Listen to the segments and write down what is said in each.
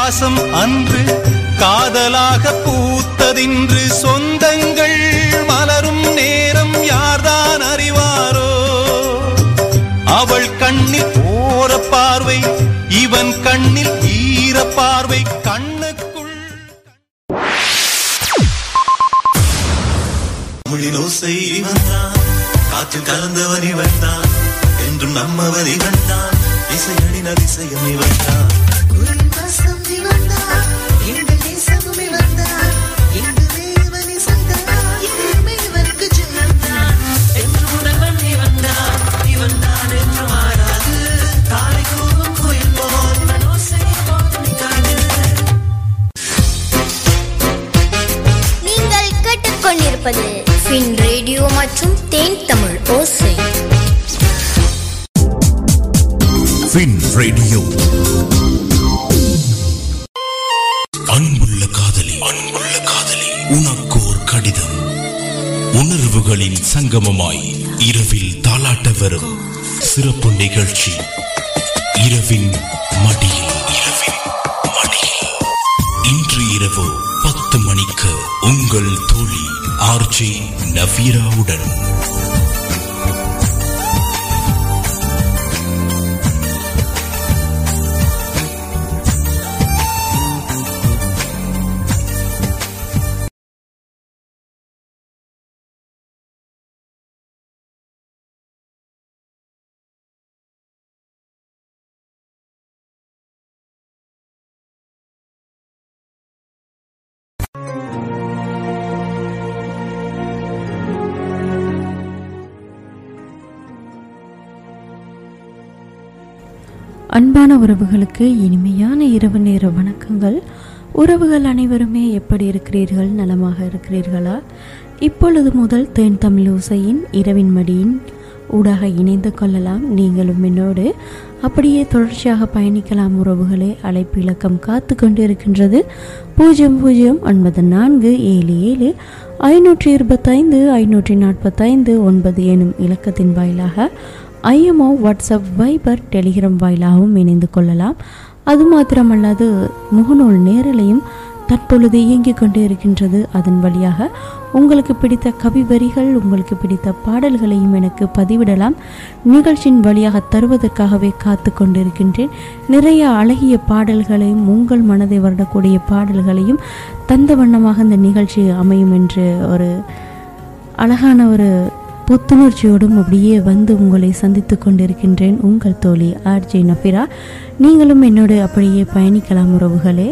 பாசம் அன்று காதலாக பூத்ததின்று சொந்தங்கள் மலரும் நேரம் யார்தான் அறிவாரோ அவள் கண்ணில் ஓர பார்வை இவன் கண்ணில் ஈர பார்வை கண்ணுக்குள் மொழிலோசை இவன்தான் காற்றில் கலந்தவன் இவன்தான் என்றும் நம்மவன் இவன்தான் இசையடின் அதிசயம் இவன்தான் குரல் வாசம் இவன்தான் எங்கள் தேசமும் இவன்தான் எங்கள் தேவனை சந்தான் எதுவுமே இவனுக்கு ஜெயம்தான் என்று உணவன் இவன்தான் இவன்தான் என்று மாறாது தாய் கூவும் கோயில் போல் மனோசை போதும் காடு நீங்கள் கேட்டுக்கொண்டிருப்பது ஃபின் ரேடியோ மற்றும் தேன் தமிழ் ஓசை ஃபின் ரேடியோ அன்புள்ள காதலி அன்புள்ள காதலி உனக்கு ஒரு கடிதம் உணர்வுகளின் சங்கமமாய் இரவில் தாலாட்ட வரும் சிறப்பு நிகழ்ச்சி இரவின் மடியில் இரவின் மடியில் இன்று இரவு பத்து மணிக்கு உங்கள் தோழி ஆர்ஜே நவீராவுடன் அன்பான உறவுகளுக்கு இனிமையான இரவு நேர வணக்கங்கள் உறவுகள் அனைவருமே எப்படி இருக்கிறீர்கள் நலமாக இருக்கிறீர்களா இப்பொழுது முதல் தேன் தமிழ் ஓசையின் இரவின் மடியின் ஊடாக இணைந்து கொள்ளலாம் நீங்களும் என்னோடு அப்படியே தொடர்ச்சியாக பயணிக்கலாம் உறவுகளே அழைப்பு இலக்கம் காத்து கொண்டிருக்கின்றது பூஜ்ஜியம் பூஜ்ஜியம் ஒன்பது நான்கு ஏழு ஏழு ஐநூற்றி இருபத்தைந்து ஐநூற்றி நாற்பத்தைந்து ஒன்பது எனும் இலக்கத்தின் வாயிலாக ஐஎம்ஓ வாட்ஸ்அப் வைபர் டெலிகிராம் வாயிலாகவும் இணைந்து கொள்ளலாம் அது மாத்திரமல்லாது முகநூல் நேரலையும் தற்பொழுது இயங்கிக் கொண்டே இருக்கின்றது அதன் வழியாக உங்களுக்கு பிடித்த கவி வரிகள் உங்களுக்கு பிடித்த பாடல்களையும் எனக்கு பதிவிடலாம் நிகழ்ச்சியின் வழியாக தருவதற்காகவே காத்து கொண்டிருக்கின்றேன் நிறைய அழகிய பாடல்களையும் உங்கள் மனதை வருடக்கூடிய பாடல்களையும் தந்த வண்ணமாக இந்த நிகழ்ச்சி அமையும் என்று ஒரு அழகான ஒரு புத்துணர்ச்சியோடும் அப்படியே வந்து உங்களை சந்தித்து கொண்டிருக்கின்றேன் உங்கள் தோழி ஆர்ஜே நஃபிரா நீங்களும் என்னோடு அப்படியே பயணிக்கலாம் உறவுகளே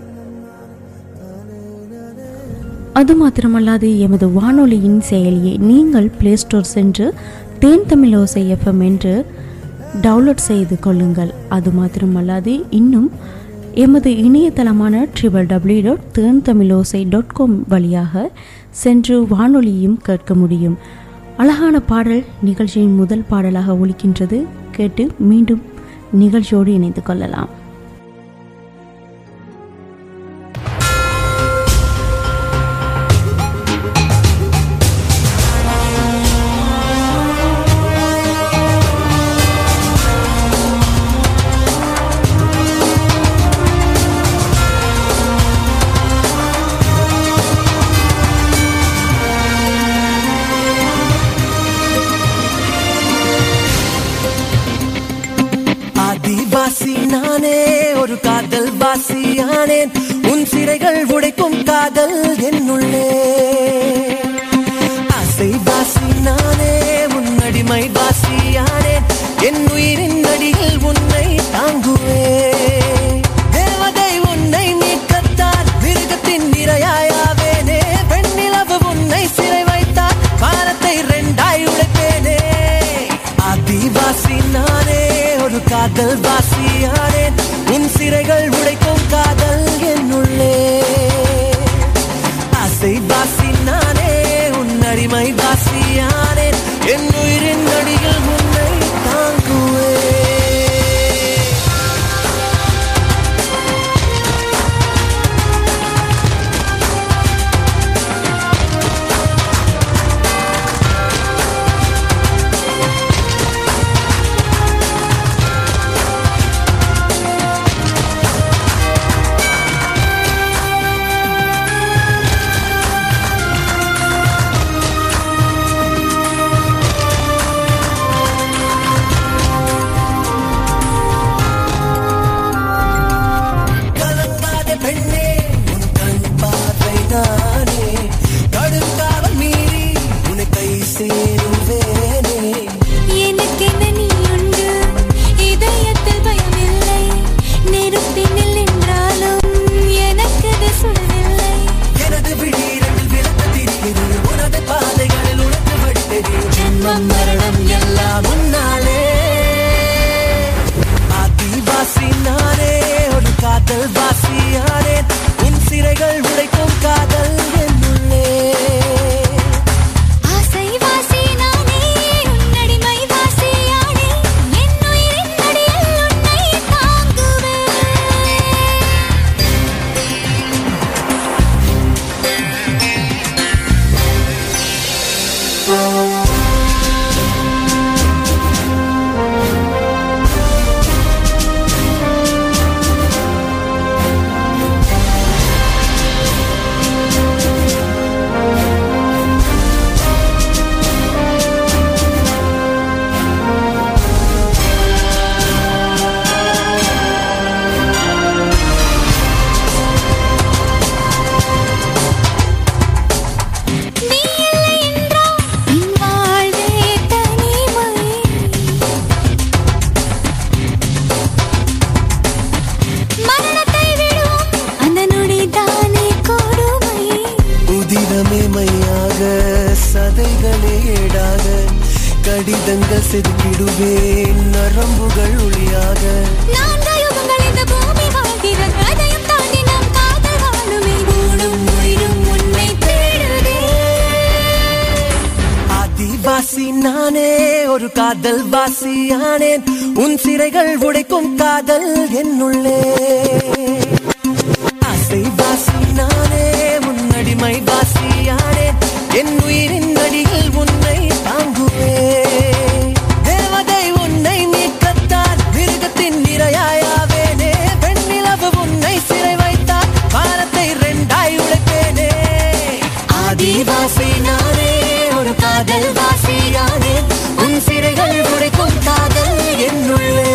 அது மாத்திரமல்லாது எமது வானொலியின் செயலியை நீங்கள் பிளே ஸ்டோர் சென்று தேன் தமிழ் ஓசை எஃப்எம் என்று டவுன்லோட் செய்து கொள்ளுங்கள் அது மாத்திரமல்லாது இன்னும் எமது இணையதளமான triple W dot Then Tamil Osai dot com வழியாக சென்று வானொலியும் கேட்க முடியும் அழகான பாடல் நிகழ்ச்சியின் முதல் பாடலாக ஒலிக்கின்றது கேட்டு மீண்டும் நிகழ்ச்சியோடு இணைந்து கொள்ளலாம் ஆதிவாசி நானே ஒரு காதல் வாசியானேன் உன் சிறைகள் உடைக்கும் காதல் என்னுள்ளே ஆசை வாசி நானே உன் அடிமை வாசியானேன் என் உயிரின் அடியில் உன்னை தாங்குவேன் தேவதை உன்னை மீட்கத்தான் மிருகத்தின் இரையாயாவேனே பெண்ணிலவு உன்னை சிறை வைத்தால் வானத்தை ரெண்டாய் உடைப்பேனே ஆதிவாசி நானே ஒரு காதல் வாசியானேன் உன் சிறைகள் உடைக்கும் காதல் என்னுள்ளே ஆசை வாசி நானே உன் அடிமை வாசியானேன் என் உயிரின் அடியில் உன்னை தாங்குவேன் கடிதங்கள் செதுக்கிடுவேன் நரம்புகள் ஒளியாக நான்கு யுகங்கள் இந்த பூமி வாழ்கிறது அதையும் தாண்டி நாம் காதல் வாழுமே ஊடும் உயிரும் உன்னை தேடுதே ஆதிவாசி நானே ஒரு காதல் வாசியானேன் உன் சிறைகள் உடைக்கும் காதல் என்னுள்ளே ஆசை வாசி நானே முன்னடிமை வாசியானேன் என் உயிரின் அடியில் உன்னை தாங்குவேன் தேவதை உன்னை மீட்கத்தான் மிருகத்தின் நிறையாயாவேனே பெண்ணிலவு உன்னை சிறை வைத்தால் வானத்தை ரெண்டாய் உழைப்பேனே ஆதிவாசி நானே ஒரு காதல் வாசியானே உன் சிறைகள் உடைக்கும் காதல் என்னுள்ளே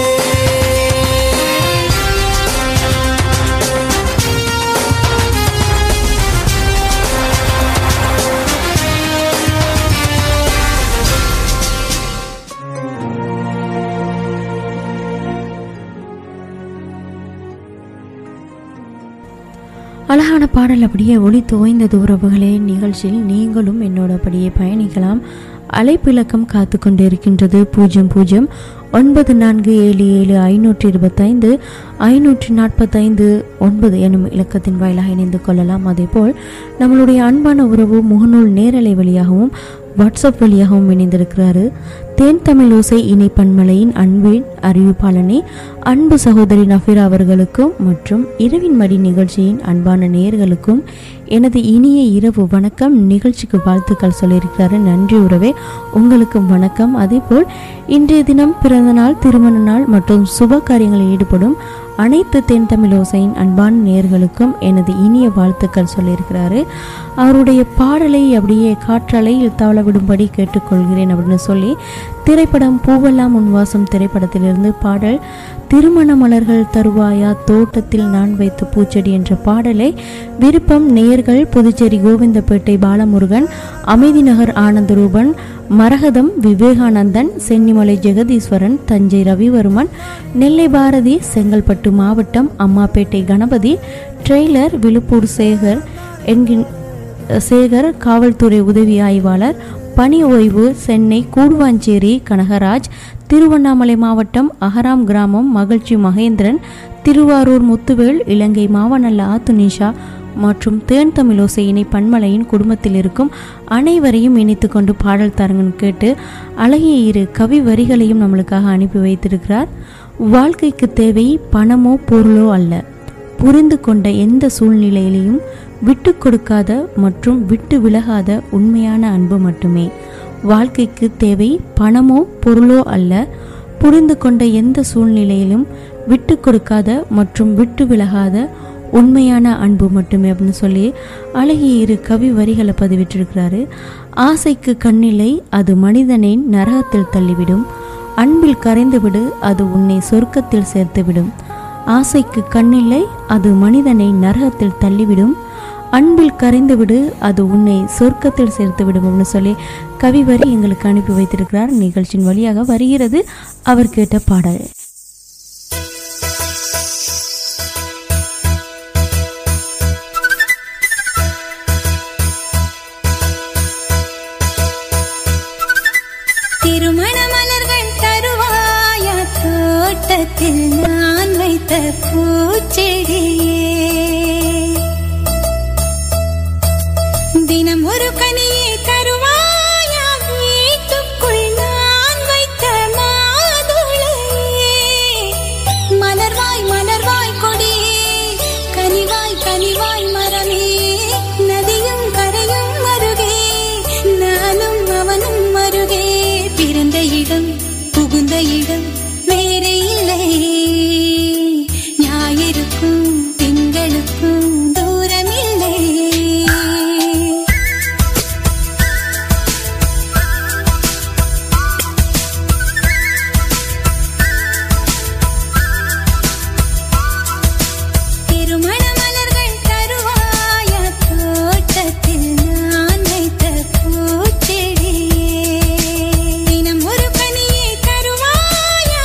அழகான பாடல் அப்படியே ஒளி தோய்ந்தது உறவுகளே நிகழ்ச்சியில் நீங்களும் என்னோட அப்படியே பயணிக்கலாம் அலைப்பிலக்கம் காத்து கொண்டிருக்கின்றது பூஜ்ஜியம் பூஜ்ஜியம் ஒன்பது நான்கு ஏழு ஏழு ஐநூற்றி இருபத்தைந்து ஐநூற்றி நாற்பத்தைந்து ஒன்பது எனும் இலக்கத்தின் வாயிலாக இணைந்து கொள்ளலாம் அதேபோல் நம்மளுடைய அன்பான உறவு முகநூல் நேரலை வழியாகவும் வாட்ஸ்அப் வழியாகவும் இணைந்திருக்கிறாரு தேன் தமிழ் ஓசை இணை பன்மலையின் அன்பின் அறிவிப்பாளனே அன்பு சகோதரி நஃபிரா அவர்களுக்கும் மற்றும் இரவின் மடி நிகழ்ச்சியின் அன்பான நேயர்களுக்கும் எனது இனிய இரவு வணக்கம் நிகழ்ச்சிக்கு வாழ்த்துக்கள் சொல்லியிருக்கிறாரு நன்றி உறவே உங்களுக்கும் வணக்கம் அதேபோல் இன்றைய தினம் பிறந்த நாள் திருமண நாள் மற்றும் சுப காரியங்களில் ஈடுபடும் அனைத்து தென் தமிழ் ஓசையின் அன்பான நேயர்களுக்கும் எனது இனிய வாழ்த்துக்கள் சொல்லியிருக்கிறாரு அவருடைய பாடலை அப்படியே காற்றலையில் தவள விடும்படி கேட்டுக்கொள்கிறேன் அப்படின்னு சொல்லி திரைப்படம் பூவெல்லாம் உன்வாசம் திரைப்படத்திலிருந்து பாடல் திருமண மலர்கள் தருவாயா தோட்டத்தில் நான் வைத்த பூச்செடி என்ற பாடலை விருப்பம் நேயர்கள் புதுச்சேரி கோவிந்தப்பேட்டை பாலமுருகன் அமைதி நகர் ஆனந்தரூபன் மரகதம் விவேகானந்தன் சென்னிமலை ஜெகதீஸ்வரன் தஞ்சை ரவிவர்மன் நெல்லை பாரதி செங்கல்பட்டு மாவட்டம் அம்மாப்பேட்டை கணபதி ட்ரெய்லர் விழுப்பூர் சேகர் என்கின் சேகர் காவல்துறை உதவி ஆய்வாளர் பணி ஓய்வு சென்னை கூடுவாஞ்சேரி கனகராஜ் திருவண்ணாமலை மாவட்டம் அகராம் கிராமம் மகிழ்ச்சி மகேந்திரன் திருவாரூர் முத்துவேல் இலங்கை மாவனல்ல ஆத்துனிஷா மற்றும் தேன் தமிழோசை இணை பன்மலையின் குடும்பத்தில் இருக்கும் அனைவரையும் இணைத்து கொண்டு பாடல் தரங்கன்னு கேட்டு அழகிய இரு கவி வரிகளையும் நம்மளுக்காக அனுப்பி வைத்திருக்கிறார் வாழ்க்கைக்கு தேவை பணமோ பொருளோ அல்ல புரிந்து கொண்ட எந்த சூழ்நிலையிலையும் விட்டு கொடுக்காத மற்றும் விட்டு விலகாத உண்மையான அன்பு மட்டுமே வாழ்க்கைக்கு தேவை பணமோ பொருளோ அல்ல புரிந்து கொண்ட எந்த சூழ்நிலையிலும் விட்டு கொடுக்காத மற்றும் விட்டு விலகாத உண்மையான அன்பு மட்டுமே அப்படின்னு சொல்லி அழகிய இரு கவி வரிகளை பதிவிட்டிருக்கிறாரு ஆசைக்கு கண்ணிலை அது மனிதனை நரகத்தில் தள்ளிவிடும் அன்பில் கரைந்துவிடு அது உன்னை சொர்க்கத்தில் சேர்த்துவிடும் ஆசைக்கு கண்ணில்லை அது மனிதனை நரகத்தில் தள்ளிவிடும் அன்பில் கரைந்துவிடு அது உன்னை சொர்க்கத்தில் சேர்த்து விடும்னு சொல்லி கவி வரி எங்களுக்கு அனுப்பி வைத்திருக்கிறார் நிகழ்ச்சியின் வழியாக வருகிறது அவர் கேட்ட பாடல் திருமண மலர்கள் தருவாயா தோட்டத்தில் நான் வைத்த பூச்செடியே தினம் ஒரு கனியை தருவாயா வீட்டுக்குள் நான் வைத்த மாதுளையே மலர்வாய் மலர்வாய் கொடியே கனிவாய் கனிவாய் மரமே நதியும் கரையும் அருகே நானும் அவனும் அருகே பிறந்த இடம் புகுந்த இடம் வேறே இல்லை ஞாயிறுக்கும் திங்களுக்கும் தூரமில்லை திருமண மலர்கள் தருவாயா தோட்டத்தில் நான் வைத்த பூச்செடியே தினம் ஒரு பனியை தருவாயா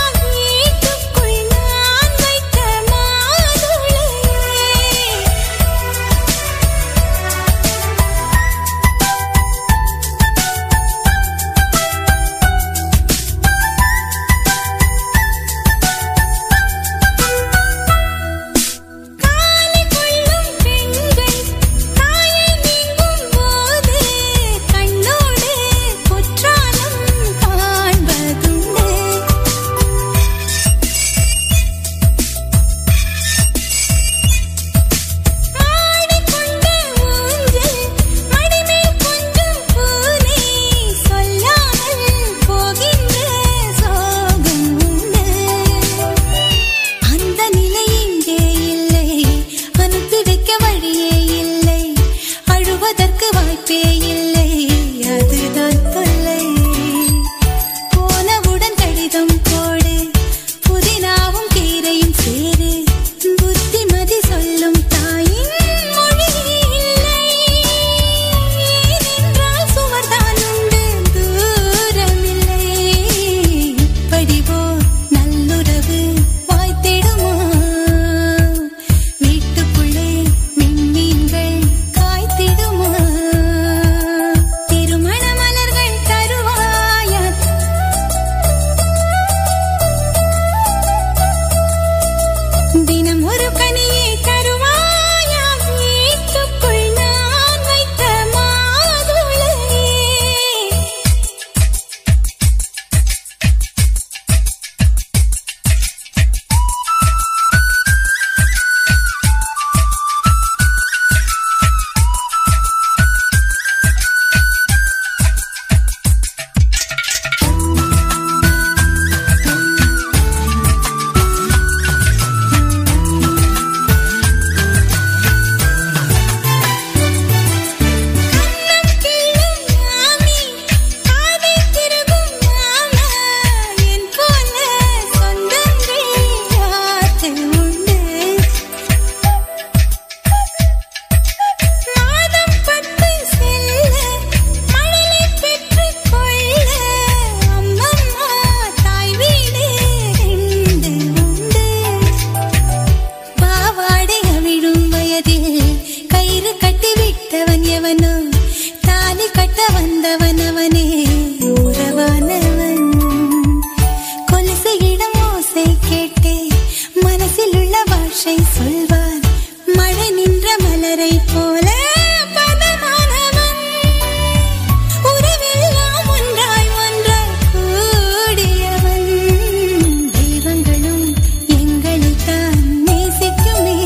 எவனோ தாலி கட்ட வந்தவன் அவனே உறவானவன் கொலுசு இடம் ஓசை கேட்டே மனசில் உள்ள பாஷை சொல்வான் மழை நின்ற மலரை போல பதமானவன் உறவெல்லாம் ஒன்றாய் ஒன்றாய் கூடியவன் தெய்வங்களும் எங்களைத்தான் நேசிக்குமே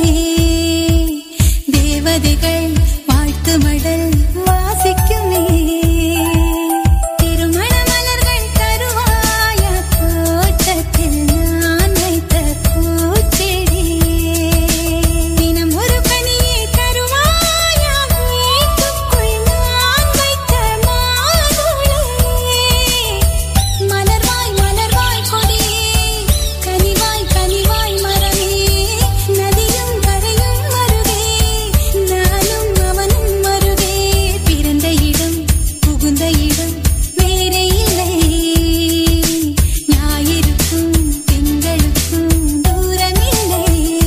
தேவதைகள் வாழ்த்து மடல் வாசிக்குமே திருமண மலர்கள் தருவாயா தோட்டத்தில் நான் வைத்த பூச்செடி தினம் ஒரு பணியை தருவாயா வீட்டுக்குள் நான் வைத்த மாதுளை மலர்வாய் மலர்வாய் கொடியே கனிவாய் கனிவாய் மரமே நதியும் கரையும் மருகே நானும் அவனும் மருகே பிறந்த இடம் புகுந்த இடம் வேறே இல்லை ஞாயிறுக்கும் திங்களுக்கும் தூரமில்லை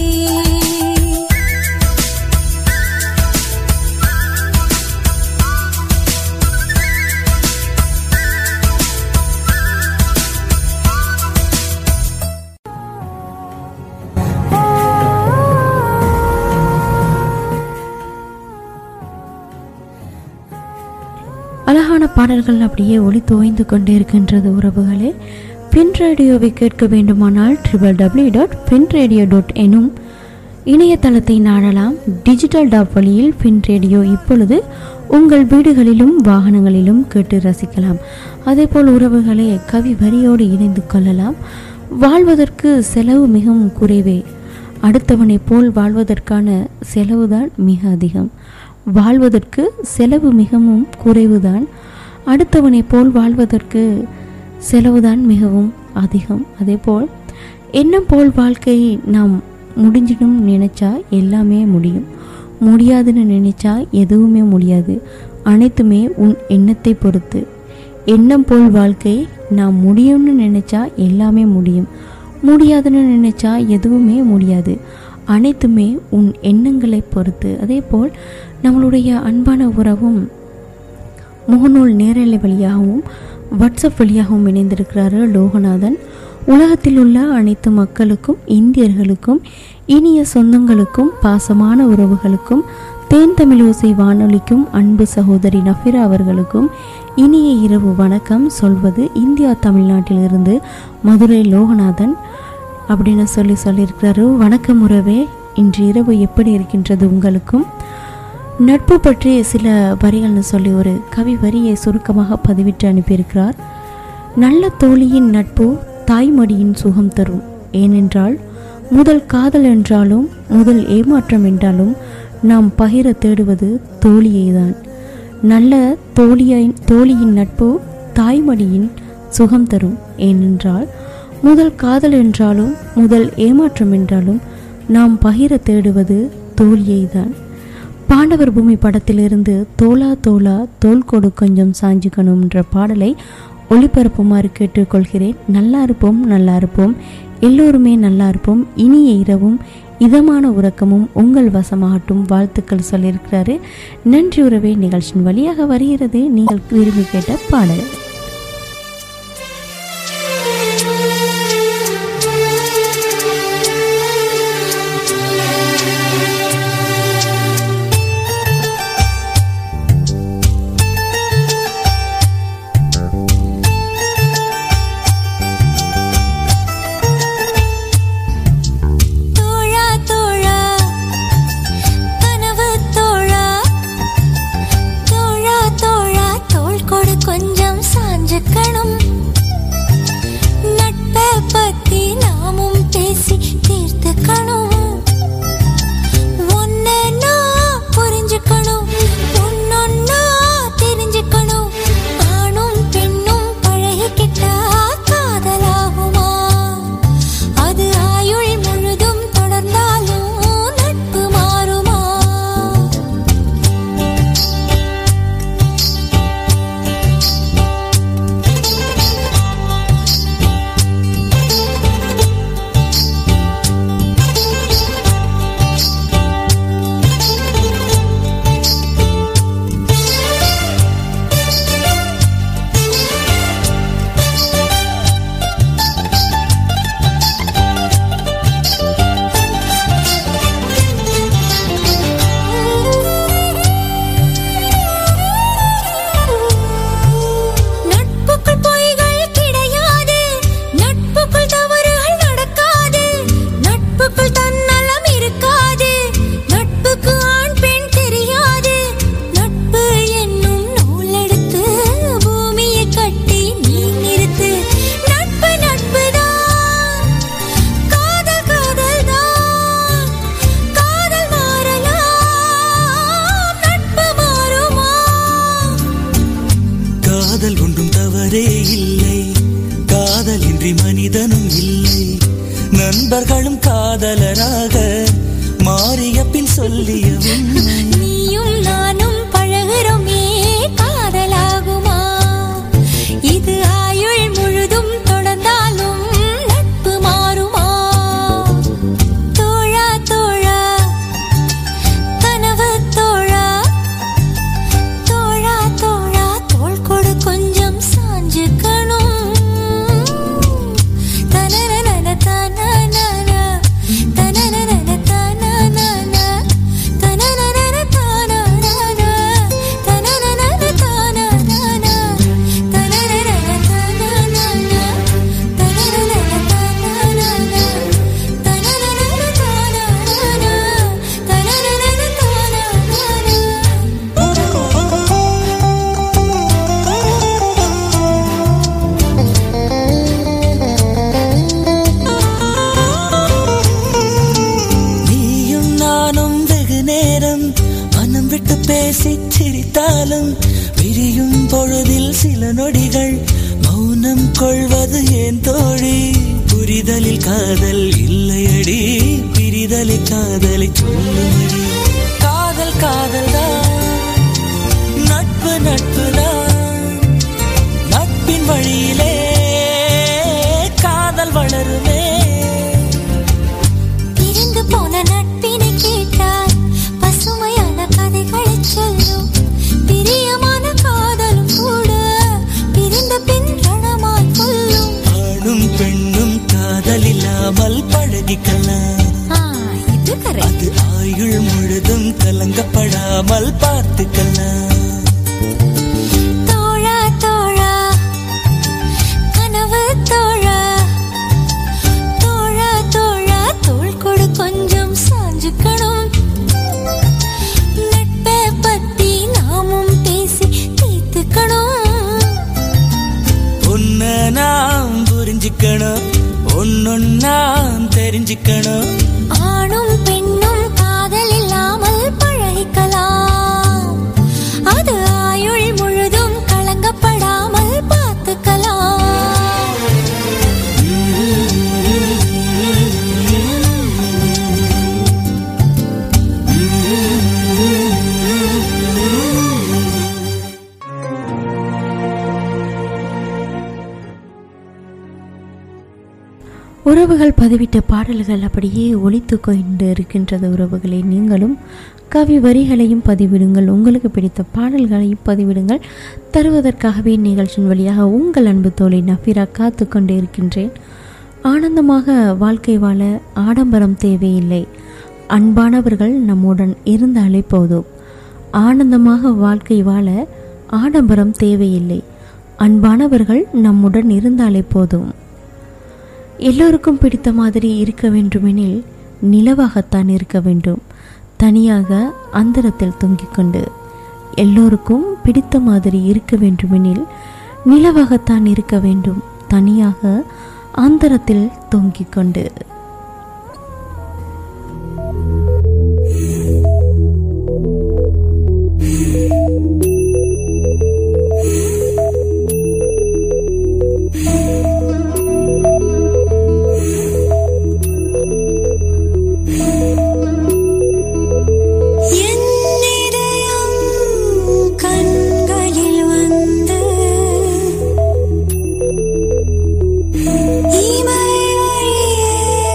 அழகான பாடல்கள் அப்படியே ஒளி தோய்ந்து கொண்டே இருக்கின்றது உறவுகளே பின் ரேடியோவை கேட்க வேண்டுமானால் triple W dot pin radio dot எனும் இணையதளத்தை நாடலாம் டிஜிட்டல் டாப் வழியில் பின் ரேடியோ இப்பொழுது உங்கள் வீடுகளிலும் வாகனங்களிலும் கேட்டு ரசிக்கலாம் அதேபோல் உறவுகளை கவி வரியோடு இணைந்து கொள்ளலாம் வாழ்வதற்கு செலவு மிகவும் குறைவே அடுத்தவனைப் போல் வாழ்வதற்கான செலவுதான் மிக அதிகம் வாழ்வதற்கு செலவு மிகவும் குறைவுதான் அடுத்தவனைப் போல் வாழ்வதற்கு செலவுதான் மிகவும் அதிகம் அதேபோல் எண்ணம் போல் வாழ்க்கையை நாம் முடிஞ்சிடும் நினைச்சா எல்லாமே முடியும் முடியாதுன்னு நினைச்சா எதுவுமே முடியாது அனைத்துமே உன் எண்ணத்தை பொறுத்து எண்ணம் போல் வாழ்க்கை நாம் முடியும்னு நினைச்சா எல்லாமே முடியும் முடியாதுன்னு நினைச்சா எதுவுமே முடியாது அனைத்துமே உன் எண்ணங்களை பொறுத்து அதே போல் நம்மளுடைய அன்பான உறவும் முகநூல் நேரலை வழியாகவும் வாட்ஸ்அப் வழியாகவும் இணைந்திருக்கிறாரு லோகநாதன் உலகத்தில் உள்ள அனைத்து மக்களுக்கும் இந்தியர்களுக்கும் இனிய சொந்தங்களுக்கும் பாசமான உறவுகளுக்கும் தேன் தமிழோசை வானொலிக்கும் அன்பு சகோதரி நஃபிரா அவர்களுக்கும் இனிய இரவு வணக்கம் சொல்வது இந்தியா தமிழ்நாட்டிலிருந்து மதுரை லோகநாதன் அப்படின்னு சொல்லி சொல்லியிருக்கிறாரு வணக்கம் உறவே இன்று இரவு எப்படி இருக்கின்றது உங்களுக்கும் நட்பு பற்றி சில வரிகள்னு சொல்லி ஒரு கவி வரியை சுருக்கமாக பதிவிட்டு அனுப்பியிருக்கிறார் நல்ல தோழியின் நட்பு தாய்மடியின் சுகம் தரும் ஏனென்றால் முதல் காதல் என்றாலும் முதல் ஏமாற்றம் என்றாலும் நாம் பகிர தேடுவது தோழியை தான் நல்ல தோழியின் தோழியின் நட்பு தாய்மடியின் சுகம் தரும் ஏனென்றால் முதல் காதல் என்றாலும் முதல் ஏமாற்றம் என்றாலும் நாம் பகிர தேடுவது தோழியை தான் பாண்டவர் பூமி படத்திலிருந்து தோலா தோலா தோல் கொடு கொஞ்சம் சாஞ்சுக்கணும்ன்ற பாடலை ஒளிபரப்புமாறு கேட்டுக்கொள்கிறேன் நல்லா இருப்போம் நல்லா இருப்போம் எல்லோருமே நல்லா இருப்போம் இனிய இரவும் இதமான உறக்கமும் உங்கள் வசமாகட்டும் வாழ்த்துக்கள் சொல்லியிருக்கிறாரு நன்றி உறவே நிகழ்ச்சியின் வழியாக வருகிறது நீங்கள் விரும்பி கேட்ட பாடல் தோழா தோழா கனவு தோழா தோழா தோழா தோள் கொடு கொஞ்சம் சா நண்பர்களும் காதலராக மாறிய பின் சொல்லிய உண்மை நீயும் நானும் பழகுறோமே காதலாகுமா இது ஆயுள் முழுதும் தொடர்ந்தாலும் நட்பு மாறுமா தோழா தோழா கனவு தோழா தோழா தோழா தோள் கொடு கொஞ்சம் சாஞ்சுக்கணும் தனனனன தனனன தனனனன தனனன தனனனன தனனன தனனனன தனனன தனனனன தனனன தனனனன தனனன தனனனன தனனன தனனன நீயும் நானும் வெகு நேரம் மனம் விட்டு பேசி சிரித்தாலும் பிரியும் பொழுதில் சில நொடிகள் மௌனம் கொள்வது ஏன் தோழி புரிதலில் காதல் இல்லையடி பிரிதலில் காதலை சொல்லுமடி காதல் காதல் தான் நட்பு நட்பு தான் நட்பின் வழியிலே காதல் வளருமே பிரிந்து போன நட்பினை கேட்டால் பசுமையான கதைகளை சொல்லும் பிரியமான காதலும் கூட பிரிந்த பின் ரணமாய் கொல்லும் ஆணும் பெண்ணும் காதல் இல்லாமல் பழகிக்கலாம் ஆ, இது correct. அது ஆயுள் முழுதும் கலங்கப்படாமல் பார்த்துக்கலாம் தோழா தோழா கனவு தோழா தோழா தோழா தோள் கொடு கொஞ்சம் சாஞ்சுக்கணும் நட்பை பத்தி நாமும் பேசி தீர்த்துக்கணும் உன்னை நாம் புரிஞ்சுக்கணும் ஒன்னொன்னாம் தெரிஞ்சுக்கணும் ஆணும் பெண்ணும் காதல் இல்லாமல் பழகிக்கலாம் அது ஆயுள் முழுதும் கலங்கப்படாமல் பார்த்துக்கலாம் உறவுகள் பதிவிட்ட பாடல்கள் அப்படியே ஒலித்து கொண்டு இருக்கின்றது உறவுகளை நீங்களும் கவி வரிகளையும் பதிவிடுங்கள் உங்களுக்கு பிடித்த பாடல்களையும் பதிவிடுங்கள் தருவதற்காகவே நிகழ்ச்சியின் வழியாக உங்கள் அன்பு தோழி நஃபிரா காத்து கொண்டு இருக்கின்றேன் ஆனந்தமாக வாழ்க்கை வாழ ஆடம்பரம் தேவையில்லை அன்பானவர்கள் நம்முடன் இருந்தாலே போதும் ஆனந்தமாக வாழ்க்கை வாழ ஆடம்பரம் தேவையில்லை அன்பானவர்கள் நம்முடன் இருந்தாலே போதும் எல்லோருக்கும் பிடித்த மாதிரி இருக்க வேண்டுமெனில் நிலவாகத்தான் இருக்க வேண்டும் தனியாக அந்தரத்தில் தொங்கிக் கொண்டு எல்லோருக்கும் பிடித்த மாதிரி இருக்க வேண்டுமெனில் நிலவாகத்தான் இருக்க வேண்டும் தனியாக அந்தரத்தில் தொங்கிக் கொண்டு என் இதயம் கண்களில் வந்து இமை வழியே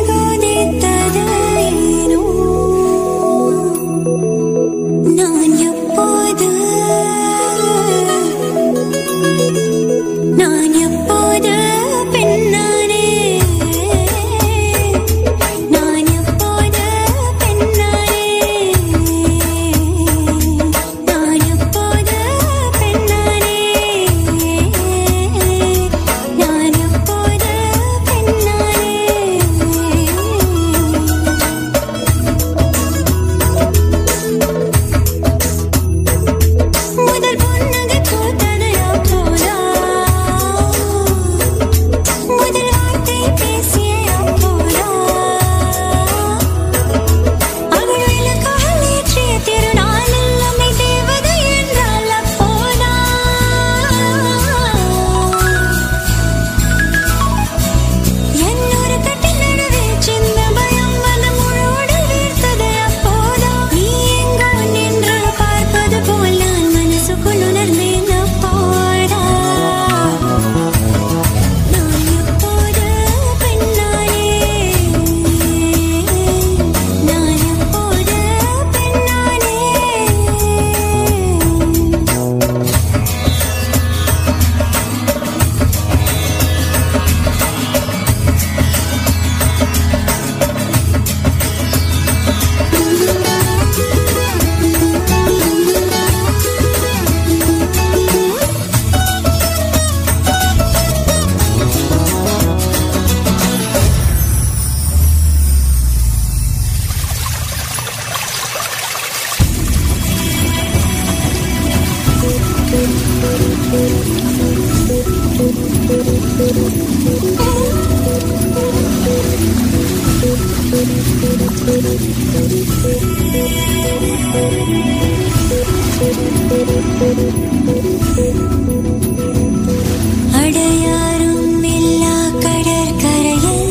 அடையாரும் இல்லா கடற்கரையில்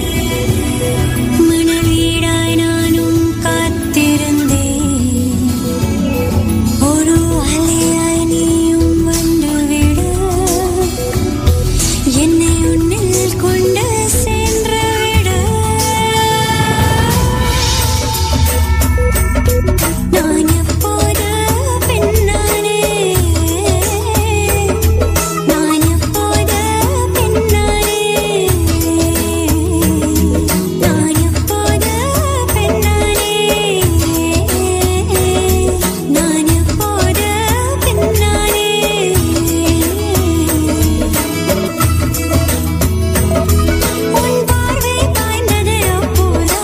மணவீடாய் நானும் காத்திருந்தேன் ஒரு அலையாய் நீயும் வந்துவிடு என்னை உன்னில் கொண்டு சென்று விடு நான் எப்போது பெண்ணானே நான் எப்போது பெண்ணானே நான் எப்போது பெண்ணானே நான் எப்போது பெண்ணானே உன் பார்வை பாய்ந்தது அப்போதா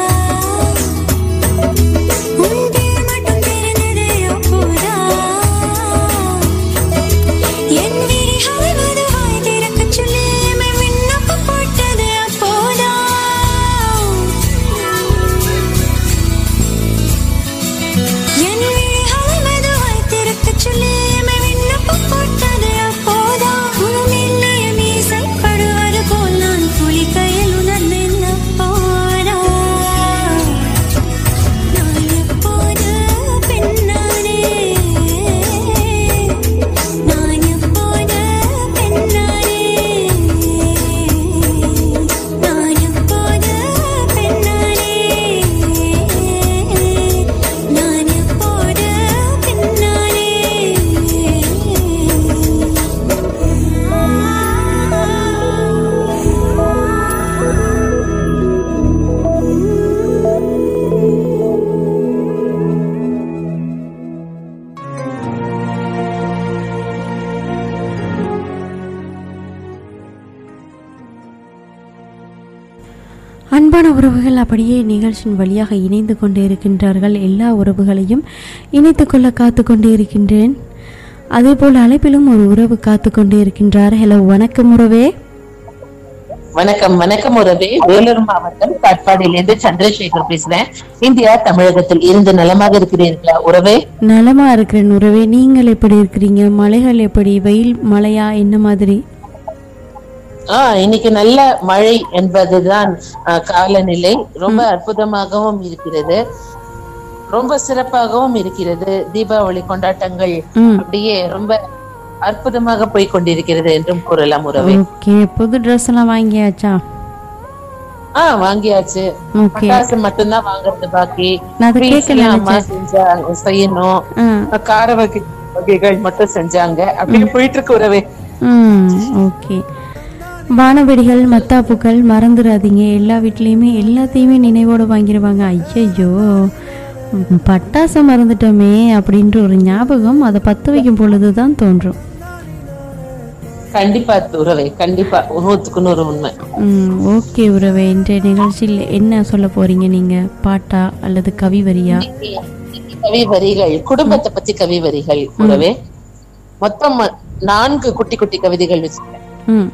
உன் பேர் மட்டும் தெரிந்தது அப்போதா என் விழிகள் மெதுவாய் திறக்கச் சொல்லி எம்மை விண்ணப்பம் போட்டது அப்போதா என் விழிகள் மெதுவாய் திறக்கச் சொல்லி எம்மை விண்ணப்பம் போட்டது அப்போதா உன் மெல்லிய மீசை படுவது போல் நான் குளிக்கையில் உணர்ந்தேன் அப்போதா நான் எப்போது பெண்ணானே நான் எப்போது பெண்ணானே நான் எப்போது பெண்ணானே நான் எப்போது பெண்ணானே அன்பான உறவுகள் அப்படியே நிகழ்ச்சியின் வழியாக இணைந்து கொண்டே இருக்கின்றார்கள் எல்லா உறவுகளையும் இணைத்து கொள்ள காத்து கொண்டே இருக்கின்றேன் அதே போல் அழைப்பிலும் ஒரு உறவு காத்து கொண்டே இருக்கின்றார் ஹலோ வணக்கம் உறவே வணக்கம் வணக்கம் உறவே வேலூர் மாவட்டம் காட்பாடியிலிருந்து சந்திரசேகர் பேசுறேன் இந்தியா தமிழகத்தில் இருந்து நலமாக இருக்கிறீர்களா உறவே நலமா இருக்கிறேன் உறவே நீங்கள் எப்படி இருக்கிறீங்க மலைகள் எப்படி வெயில் மழையா என்ன மாதிரி ஆஹ் இன்னைக்கு நல்ல மழை என்பதுதான் ஆஹ், காலநிலை ரொம்ப அற்புதமாகவும் இருக்கிறது ரொம்ப சிறப்பாகவும் இருக்கிறது தீபாவளி கொண்டாட்டங்கள் ம். அப்படியே ரொம்ப அற்புதமாக போய் கொண்டிருக்கிறது என்றும் கூறலாம் உறவே ஓகே புது ட்ரெஸ் எல்லாம் வாங்கியாச்சா ஆஹ் வாங்கியாச்சு ஓகே பட்டாசு மட்டும்தான் வாங்குறது பாக்கி நான் அதை Sweets கேட்க எல்லாம் அம்மா நினைச்சேன் செஞ்சாங்க செய்யணும் ஆ கார வகை வகைகள் மட்டும் செஞ்சாங்க அப்படியே போயிட்டு இருக்கு உறவே ம் ஓகே வானவெடிகள் மத்தாப்புக்கள் மறந்துடாதீங்க எல்லா வீட்லேயுமே எல்லாத்தையுமே நினைவோடு வாங்கிடுவாங்க ஐயையோ ம், பட்டாசை மறந்துட்டோமே அப்படின்ற ஒரு ஞாபகம் அதை பற்ற வைக்கும் பொழுது தான் தோன்றும் கண்டிப்பா உறவே கண்டிப்பா நூத்துக்கு நூறு உண்மை ம் ஓகே உறவே இன்றைய நிகழ்ச்சியில் என்ன சொல்ல போறீங்க நீங்க பாட்டா அல்லது கவி வரியா கவி வரிகள் குடும்பத்தை பத்தி கவி வரிகள் உறவே மொத்தம் ம- நான்கு குட்டி குட்டி கவிதைகள் வச்சிருக்கேன் ம்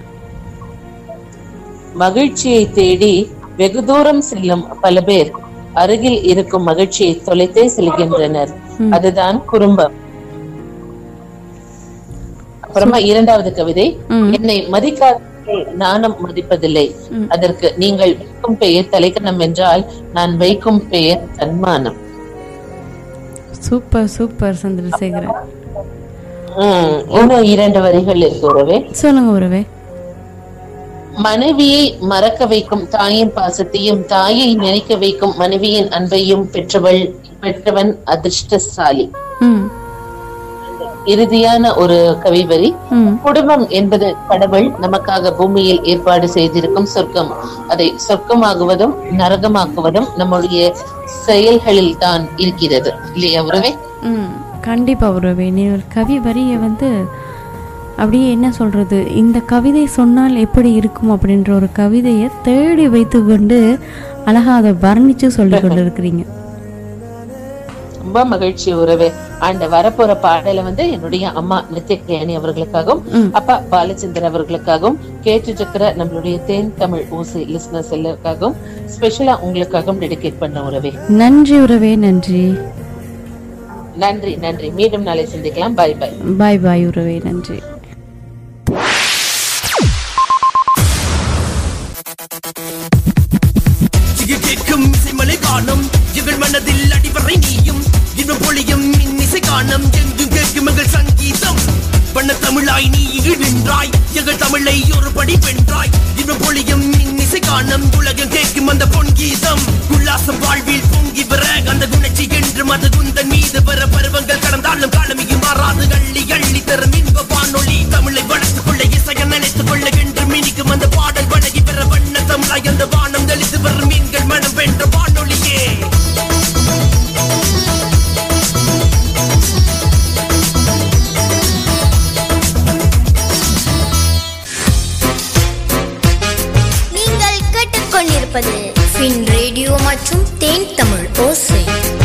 மகிழ்ச்சியை தேடி வெகு தூரம் செல்லும் பல பேர் அருகில் இருக்கும் மகிழ்ச்சியை தொலைத்தே செல்கின்றனர் அதுதான் குடும்பம் அப்புறமா இரண்டாவது கவிதை ம். என்னை மதிக்காதவர்களை நானும் மதிப்பதில்லை அதற்கு நீங்கள் வைக்கும் பெயர் தலைக்கணம் என்றால் நான் வைக்கும் பெயர் தன்மானம் சூப்பர் சூப்பர் சந்திரசேகரன் உம் இன்னும் இரண்டு வரிகள் இருக்கு உறவே சொல்லுங்க உறவே மனைவியை மறக்க வைக்கும் தாயின் பாசத்தையும் தாயை நினைக்க வைக்கும் மனைவியின் அன்பையும் பெற்றவள் பெற்றவன் அதிர்ஷ்டசாலி ம் இறுதியான ஒரு கவிவரி ம் குடும்பம் என்பது கடவுள் நமக்காக பூமியில் ஏற்பாடு செய்திருக்கும் சொர்க்கம் அதை சொர்க்கமாகுவதும் நரகமாக்குவதும் நம்முடைய செயல்களில் தான் இருக்கிறது இல்லையா உறவே ம் கண்டிப்பாக உறவே நீங்கள் கவி வரியை வந்து அப்படியே என்ன சொல்கிறது இந்த கவிதை சொன்னால் எப்படி இருக்கும் அப்படின்ற ஒரு கவிதையை தேடி வைத்துக்கொண்டு அழகாக அதை வர்ணித்து சொல்லி கொண்டு இருக்கிறீங்க ரொம்ப மகிழ்ச்சி உறவே அண்ட் வரப்போற பாடல வந்து என்னுடைய அம்மா நித்யகியானி அவர்களுக்காகவும் அப்பா பாலச்சந்தர் அவர்களுக்காகவும் கேட்டு இருக்கிற நம்மளுடைய தேன் தமிழ் ஊசி லிஸ்னர்ஸ் எல்லாருக்காகவும் ஸ்பெஷலா உங்களுக்காகவும் டெடிகேட் பண்ண உறவே நன்றி உறவே நன்றி நன்றி நன்றி மீண்டும் நாளை சந்திக்கலாம் பை பை பாய் பாய் உறவே நன்றி இங்கு கேட்கும் இசைமலை காணும் எங்கள் மனதில் அடிவரை நீயும் இன்னும் பொழியும் இன்னிசை காணும் எங்கும் கேட்கும் எங்கள் சங்கீதம் பண்ண தமிழாய் நீ இங்கு நின்றாய் எங்கள் தமிழை ஒரு படி வென்றாய் இன்னும் பொழியும் இன்னிசை காணும் உலகம் கேட்கும் அந்த பொன் கீதம் உல்லாசம் வாழ்வில் பொங்கி வர அந்த குணச்சி என்று மத குந்தன் மீது வர பருவங்கள் கடந்தாலும் காலமியும் மாறாது அள்ளி அள்ளி தரும் இன்ப வானொலி தமிழை வளர்த்துக் கொள்ள இசைய நினைத்துக் கொள்ள என்று மினிக்கும் அந்த பாடல் வழங்கி பெற வண்ண தமிழாய் அந்த வானம் தெளித்து வரும் மீன்கள் மனம் வென்ற வானொலியே நீங்கள் கேட்டுக்கொண்டிருப்பது ஃபின் ரேடியோ மற்றும் தேன் தமிழ் ஓசை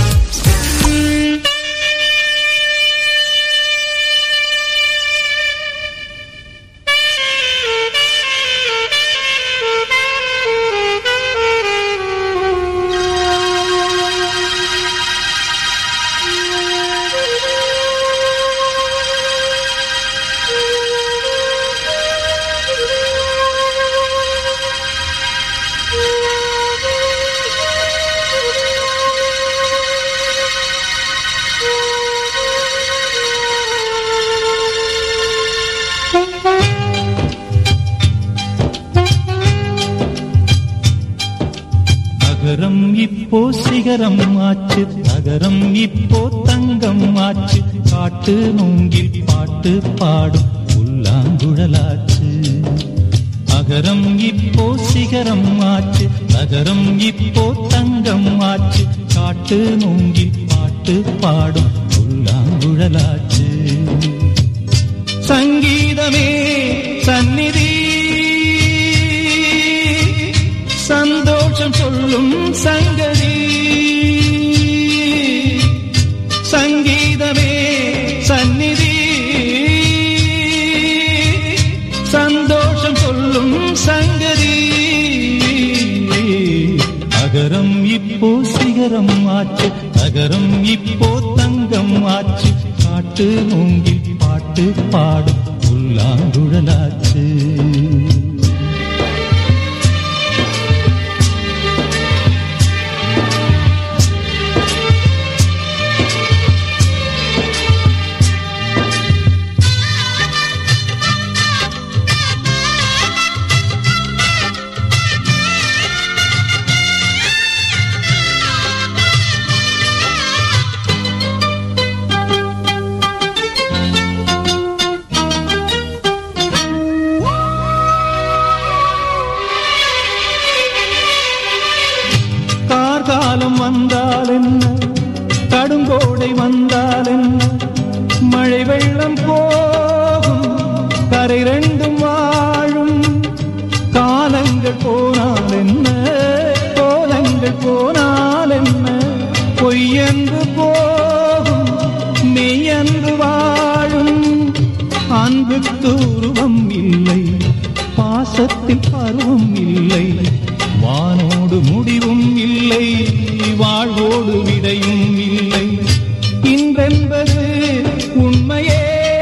நகரம் இப்போ சிகரம் ஆச்சு நகரம் இப்போ தங்கம் ஆச்சு காட்டு மூங்கில் பாட்டு பாடும் புல்லாங்குழலாச்சு நகரம் இப்போ சிகரம் ஆச்சு நகரம் இப்போ தங்கம் ஆச்சு காட்டு மூங்கில் பாட்டு பாடும் புல்லாங்குழலாச்சு சங்கீதமே சந்நிதி சந்தோஷம் சொல்லும் சங்கதி சங்கீதமே சந்நிதி சந்தோஷம் சொல்லும் சங்கதி அகரம் இப்போ சிகரம் ஆச்சு நகரம் இப்போ தங்கம் ஆச்சு காட்டு மூங்கில் பாட்டு பாடும் புல்லாங்குழலாச்சு கார்காலம் வந்தால் என்ன கடுங்கோடை வந்தால் என்ன மழை வெள்ளம் போகும் கரை ரெண்டும் வாழும் காலங்கள் போனால் என்ன கோலங்கள் போனால் என்ன பொய்யென்று போகும் மெய்யன்று வாழும் அன்புக்கு உருவம் இல்லை பாசத்தில் பருவம் இல்லை வானோடு முடிவும் இல்லை வாழ்வோடு விடையும் இல்லை இன்றென்பது உண்மையே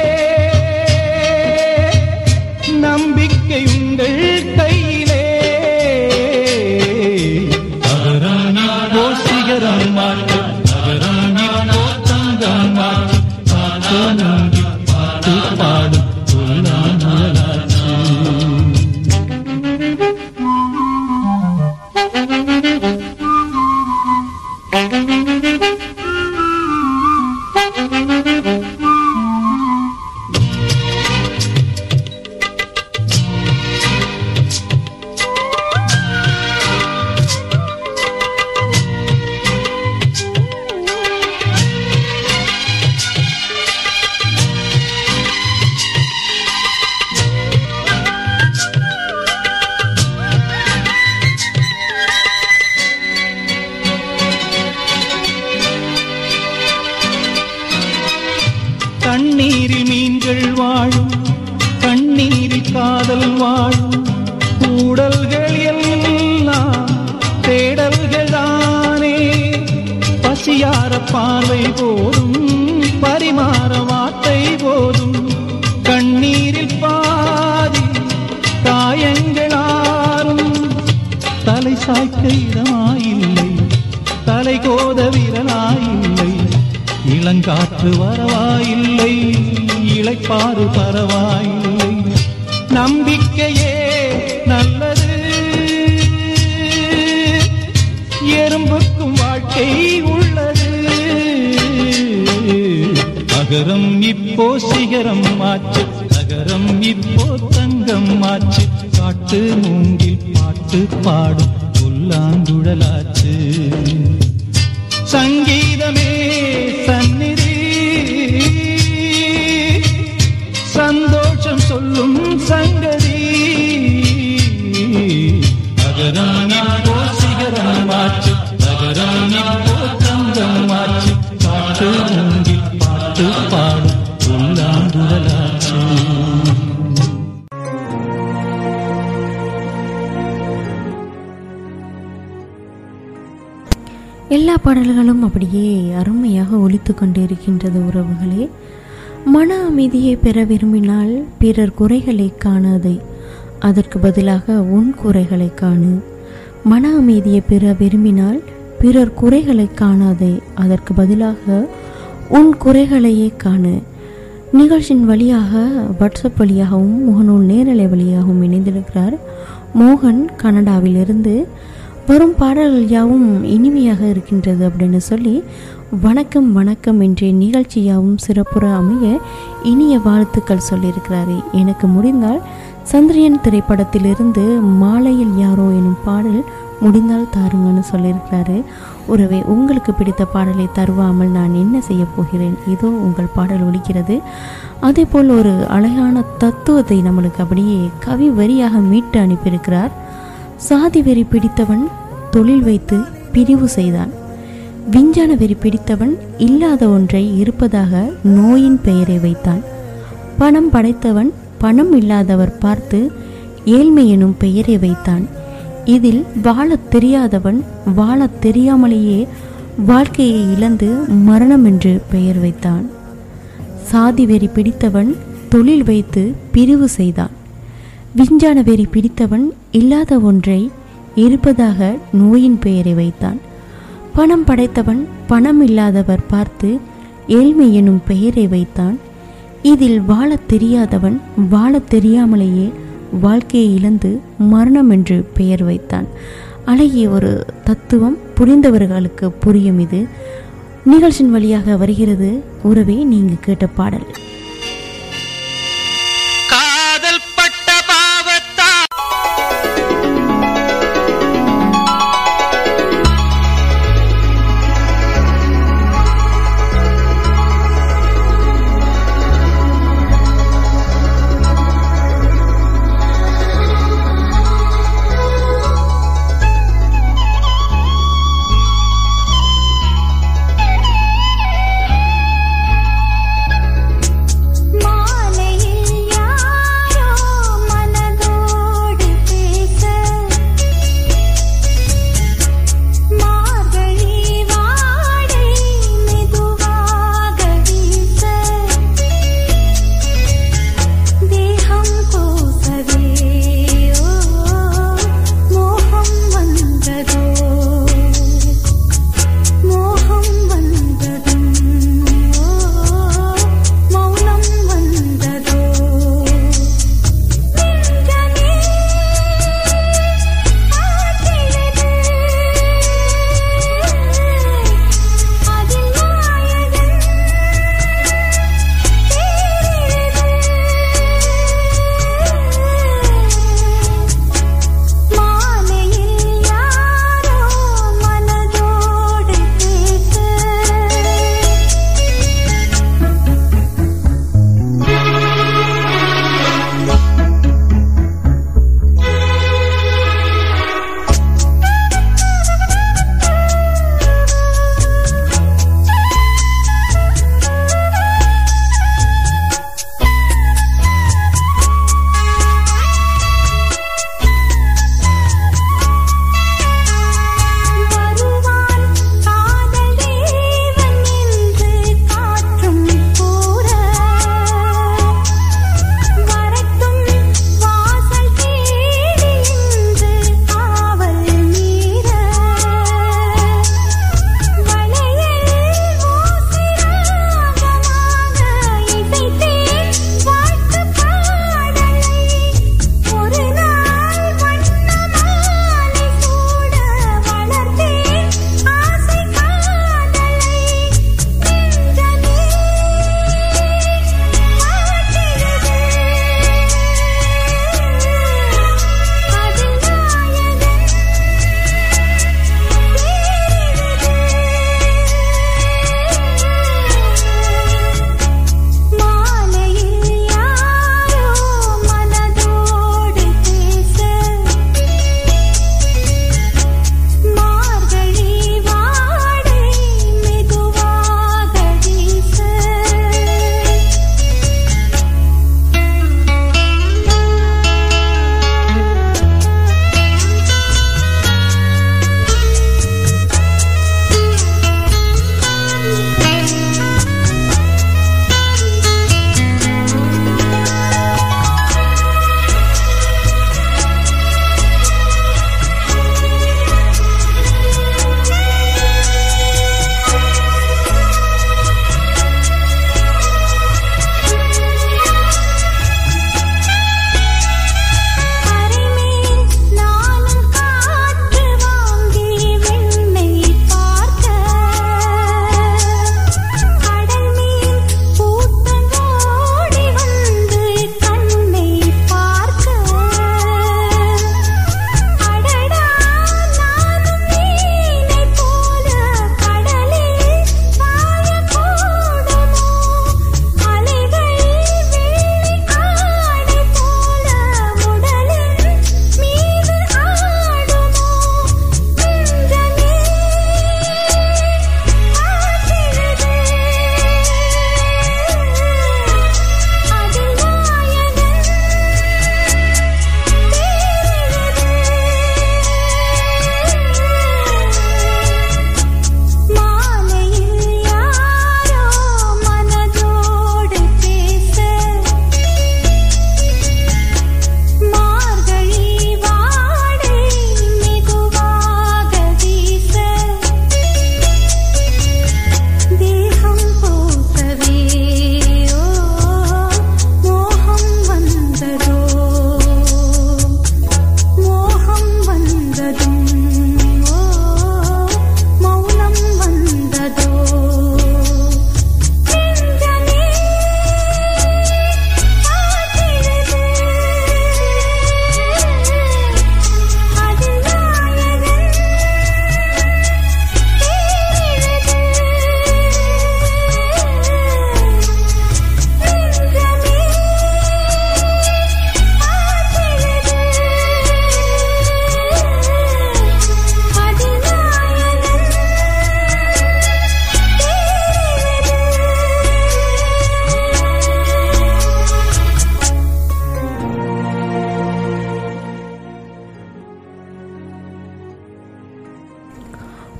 நம்பிக்கை உங்கள் கையிலே அகரம் இப்போ சிகரம் மாற்று அகரம் இப்போ தங்கம் மாற்று காத்து நம்பி பாட்டு பாடும் புல்லாங்குழலாச்சு. தண்ணீரில் மீன்கள் வாழும் கண்ணீரில் காதல் வாழும் கூடல்கள் எல்லாம் தேடல்கள் தானே பசியார பார்வை போதும் பரிமாற வார்த்தை போதும் கண்ணீரில் பாதி காயங்களாரும் தலை சாய்க்க இடமாயில்லை தலை கோத விரலாயில்லை இளங்காற்று வரவாயில்லை இளைப்பாறு பரவாயில்லை நம்பிக்கையே நல்லது எறும்புக்கும் வாழ்க்கை உள்ளது அகரம் இப்போ சிகரம் ஆச்சு நகரம் இப்போ தங்கம் ஆச்சு காட்டு மூங்கில் பாட்டு பாடும் புல்லாங்குழலாச்சு சங்கீதமே சந்நிதி சந்தோஷம் சொல்லும் சங்கதி நகரம் இப்போ சிகரம் ஆச்சு நகரம் இப்போ தங்கம் ஆச்சு காட்டு மூங்கில் பாட்டு பாடும் புல்லாங்குழலாச்சு எல்லா பாடல்களும் அப்படியே அருமையாக ஒலித்து கொண்டிருக்கின்றது உறவுகளே மன அமைதியை பெற விரும்பினால் பிறர் குறைகளை காணாதே அதற்கு பதிலாக உன் குறைகளை காணு மன அமைதியை பெற விரும்பினால் பிறர் குறைகளை காணாதே அதற்கு பதிலாக உன் குறைகளையே காணு நிகழ்ச்சியின் வழியாக வாட்ஸ்அப் வழியாகவும் முகநூல் நேரலை வழியாகவும் இணைந்திருக்கிறார் மோகன் கனடாவிலிருந்து வரும் பாடல்கள் யாவும் இனிமையாக இருக்கின்றது அப்படின்னு சொல்லி வணக்கம் வணக்கம் என்ற நிகழ்ச்சி யாவும் சிறப்புற அமைய இனிய வாழ்த்துக்கள் சொல்லியிருக்கிறாரு எனக்கு முடிந்தால் சந்திரியன் திரைப்படத்திலிருந்து மாலையில் யாரோ எனும் பாடல் முடிந்தால் தாருங்கன்னு சொல்லியிருக்கிறாரு ஒருவே உங்களுக்கு பிடித்த பாடலை தருவாமல் நான் என்ன செய்ய போகிறேன் இதோ உங்கள் பாடல் ஒலிக்கிறது அதே போல் ஒரு அழகான தத்துவத்தை நம்மளுக்கு அப்படியே கவி வரியாக மீட்டு அனுப்பியிருக்கிறார் சாதி வெறி பிடித்தவன் தொழில் வைத்து பிரிவு செய்தான் விஞ்ஞான வெறி பிடித்தவன் இல்லாத ஒன்றை இருப்பதாக நோயின் பெயரை வைத்தான் பணம் படைத்தவன் பணம் இல்லாதவர் பார்த்து ஏழ்மை எனும் பெயரை வைத்தான் இதில் வாழத் தெரியாதவன் வாழத் தெரியாமலேயே வாழ்க்கையை இழந்து மரணம் என்று பெயர் வைத்தான் சாதி வெறி பிடித்தவன் தொழில் வைத்து பிரிவு செய்தான் விஞ்ஞான வெறி பிடித்தவன் இல்லாத ஒன்றை இருப்பதாக நோயின் பெயரை வைத்தான் பணம் படைத்தவன் பணம் இல்லாதவர் பார்த்து ஏழ்மை எனும் பெயரை வைத்தான் இதில் வாழத் தெரியாதவன் வாழத் தெரியாமலேயே வாழ்க்கையை இழந்து மரணம் என்று பெயர் வைத்தான் அழகிய ஒரு தத்துவம் புரிந்தவர்களுக்கு புரியும் இது நிகழ்ச்சியின் வழியாக வருகிறது உறவே நீங்க கேட்ட பாடல் காதல் பட்ட பாவத்தா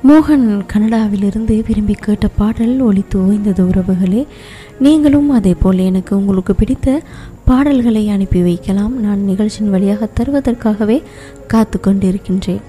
மோகன் கனடாவிலிருந்து விரும்பி கேட்ட பாடல் ஒலித்து ஓய்ந்தது உறவுகளே நீங்களும் அதே போல் எனக்கு உங்களுக்கு பிடித்த பாடல்களை அனுப்பி வைக்கலாம் நான் நிகழ்ச்சியின் வழியாக தருவதற்காகவே காத்து கொண்டிருக்கின்றேன்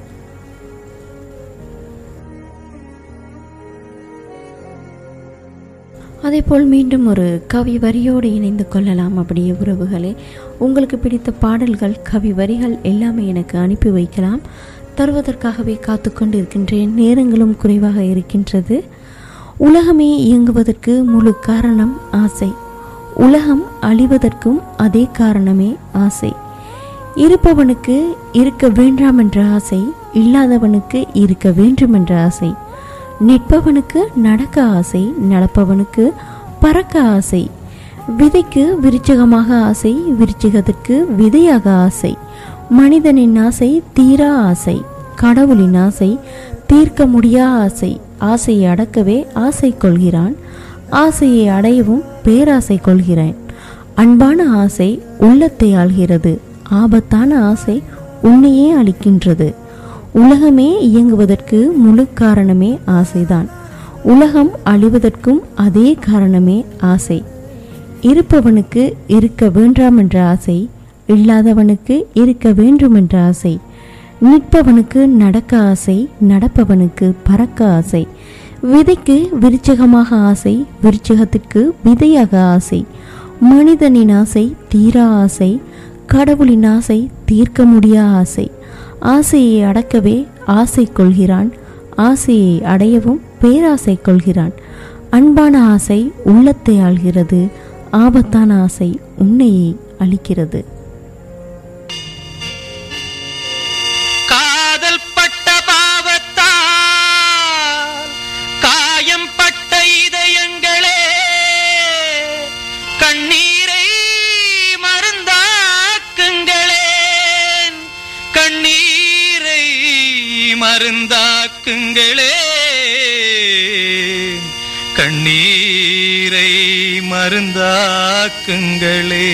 அதேபோல் மீண்டும் ஒரு கவி வரியோடு இணைந்து கொள்ளலாம் அப்படியே உறவுகளே உங்களுக்கு பிடித்த பாடல்கள் கவி வரிகள் எல்லாமே எனக்கு அனுப்பி வைக்கலாம் தருவதற்காகவே காத்து கொண்டிருக்கின்றேன் நேரங்களும் குறைவாக இருக்கின்றது உலகமே இயங்குவதற்கு முழு காரணம் ஆசை உலகம் அழிவதற்கும் அதே காரணமே ஆசை இருப்பவனுக்கு இருக்க வேண்டாம் என்ற ஆசை இல்லாதவனுக்கு இருக்க வேண்டும் என்ற ஆசை நிற்பவனுக்கு நடக்க ஆசை நடப்பவனுக்கு பறக்க ஆசை விதைக்கு விருச்சகமாக ஆசை விருச்சிகத்திற்கு விதையாக ஆசை மனிதனின் ஆசை தீரா ஆசை கடவுளின் ஆசை தீர்க்க முடியா ஆசை ஆசையை அடக்கவே ஆசை கொள்கிறான் ஆசையை அடையவும் பேராசை கொள்கிறேன் அன்பான ஆசை உள்ளத்தை ஆள்கிறது ஆபத்தான ஆசை உன்னையே அளிக்கின்றது உலகமே இயங்குவதற்கு முழு காரணமே ஆசைதான் உலகம் அழிவதற்கும் அதே காரணமே ஆசை இருப்பவனுக்கு இருக்க வேண்டாம் என்ற ஆசை இல்லாதவனுக்கு இருக்க வேண்டும் என்ற ஆசை நிற்பவனுக்கு நடக்க ஆசை நடப்பவனுக்கு பறக்க ஆசை விதைக்கு விருச்சகமாக ஆசை விருச்சகத்திற்கு விதையாக ஆசை மனிதனின் ஆசை தீரா ஆசை கடவுளின் ஆசை தீர்க்க முடியா ஆசை ஆசையை அடக்கவே ஆசை கொள்கிறான் ஆசையை அடையவும் பேராசை கொள்கிறான் அன்பான ஆசை உள்ளத்தை ஆள்கிறது ஆபத்தான ஆசை உன்னையை அளிக்கிறது காதல் பட்ட பாவத்தால் காயம் பட்ட இதயங்களே கண்ணீரை மருந்தாக்குங்களேன் கண்ணீரை மருந்தாக்குங்களே கண்ணீரை மருந்தாக்குங்களே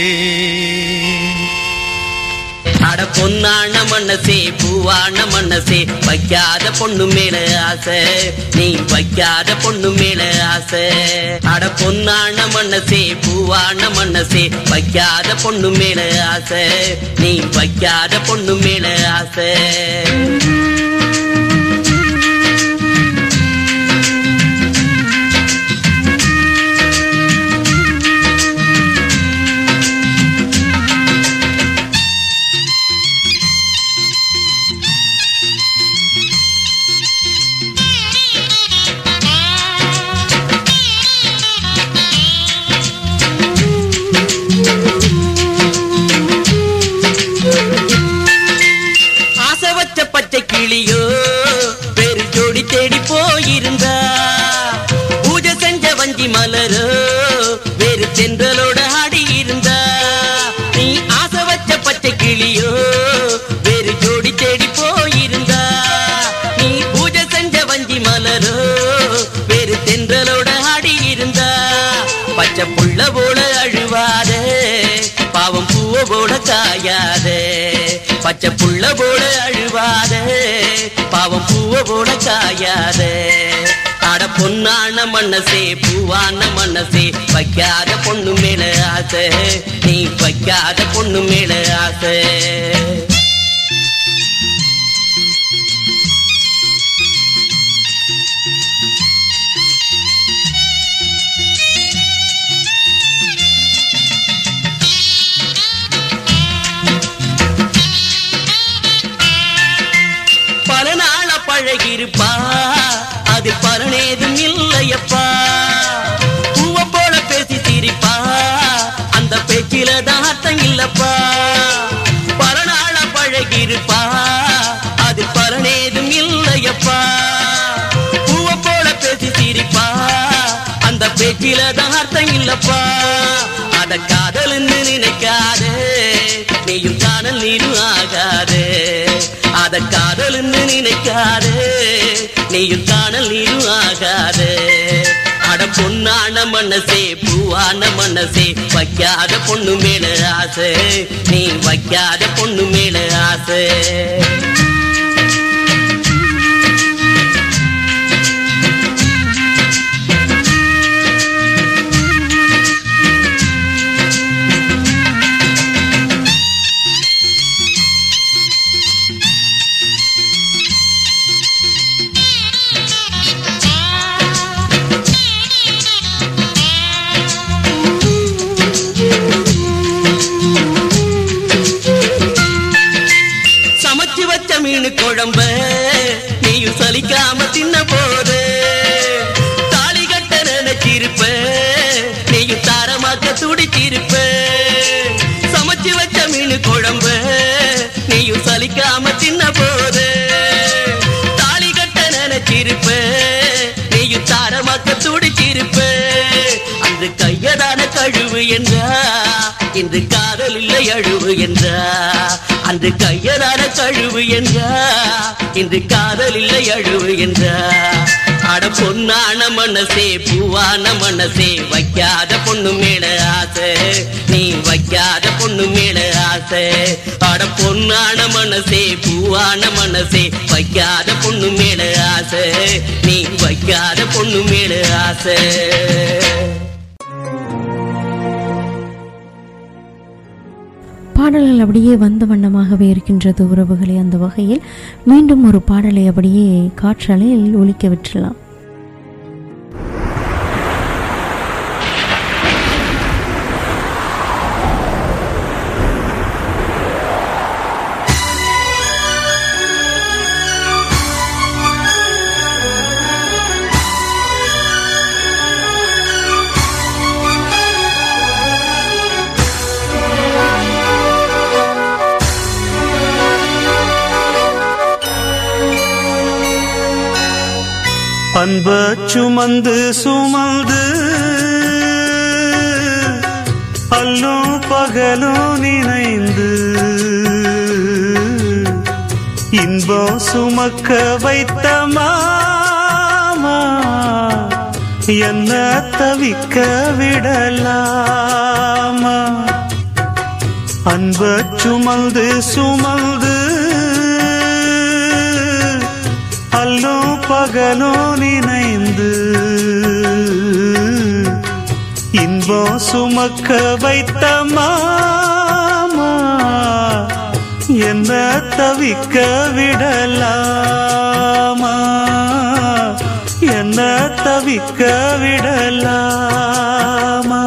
அட பொன்னான மனசே பூவான மனசே வைக்காத பொண்ணு மேல ஆசை நீ வைக்காத பொண்ணு மேல ஆசை அட பொன்னான மனசே பூவான மனசே வைக்காத பொண்ணு மேல ஆசை நீ வைக்காத பொண்ணு மேல ஆசை ஆசை வச்ச பச்சை கிளியோ பெரு ஜோடி தேடி போயிருந்தா பூஜை செஞ்ச வஞ்சி மலரோ வேறு தென்றலோட ஆடி இருந்தா நீ ஆசை வச்ச பச்சை கிளியோ வேறு ஜோடி தேடி போயிருந்தா நீ பூஜை செஞ்ச வஞ்சி மலரோ வேறு தென்றலோட ஆடி இருந்தா பச்சை புள்ள போல அழுவாதே பாவம் பூவ போல காயாதே பச்சை புள்ள போல அழுவாதே பாவம் பூவ போல காயாதே அட பொன்னான மனசே பூவான மனசே வைக்காத பொண்ணு மேல ஆசை நீ வைக்காத பொண்ணு மேல ஆசை பல நாள பழகிருப்பா அது பலனேதும் இல்லையப்பா பூவ போல பேசி சிரிப்பா அந்த பேச்சில தான் அர்த்தம் இல்லப்பா பல நாள பழகிருப்பா அது பலனேதும் இல்லையப்பா பூவ போல பேசி சிரிப்பா அந்த பேச்சில தான் அர்த்தம் இல்லப்பா அத காதல்னு நினைக்காதே நீயும் காதல் நீரும் ஆகாதே அத காதல்னு நினைக்காதே நீயும் காணல் நீரும் ஆகாதே அட பொன்னான மனசே பூவான மனசே வைக்காத பொண்ணு மேல ஆசை நீ வைக்காத பொண்ணு மேல ஆசை அழிவு என்றா இன்று காதல் இல்லை அழிவு என்றா அன்று கையலான கழுவு என்றா இன்று காதல் இல்லை அழிவு என்றா அட பொன்னான மனசே பூவான மனசே வைக்காத பொண்ணு மேல ஆசை நீ வைக்காத பொண்ணு மேல ஆசை அட பொன்னான மனசே பூவான மனசே வைக்காத பொண்ணு மேல ஆசை நீ வைக்காத பொண்ணு மேல ஆசை பாடல்கள் அப்படியே வந்த வண்ணமாகவே இருக்கின்றது உறவுகளை அந்த வகையில் மீண்டும் ஒரு பாடலை அப்படியே காற்றலையில் ஒலிக்க விட்டுலாம் அன்ப சுமந்து சுமந்து அல்லும் பகலும் நினைந்து இன்பம் சுமக்க வைத்த மாமா என்ன தவிக்க விடலாமா அன்ப சுமந்து சுமந்து அல்லும் பகலும் நினைந்து இன்பம் சுமக்க வைத்த மாமா என்ன தவிக்க விடலாமா என்ன தவிக்க விடலாமா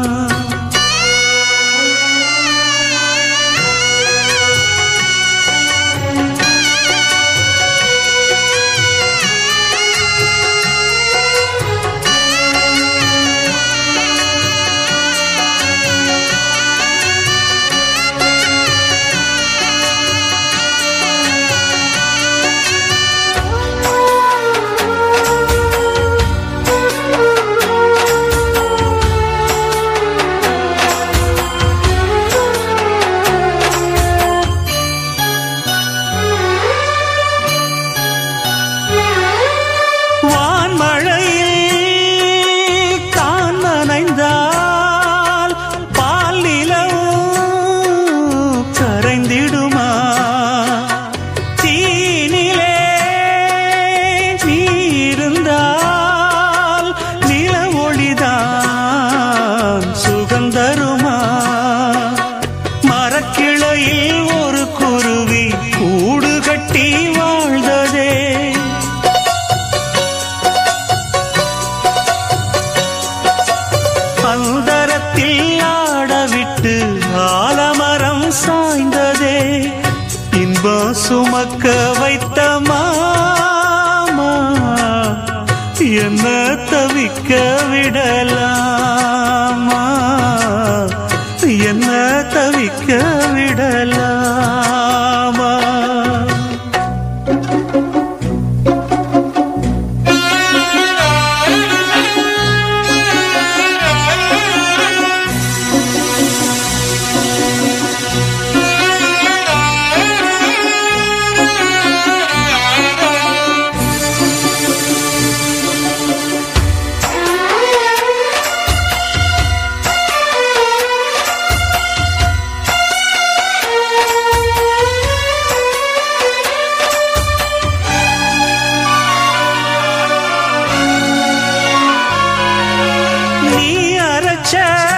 வான்மழையில் தான் நனைந்தால் பால் நிலவும் கரைந்திடுமா தீனிலே நீ இருந்தால் நில ஒளிதான் சுகந்தருமா மரக்கிளையில் ஒரு குருவி கூடு கட்டி வாழ்ந்ததே அந்தரத்தில் ஆடவிட்டு ஆலமரம் சாய்ந்ததே இன்பம் சுமக்க வைத்த மாமா என்ன தவிக்க விடலாமா என்ன தவிக்க விடலாமா நீ அரைச்ச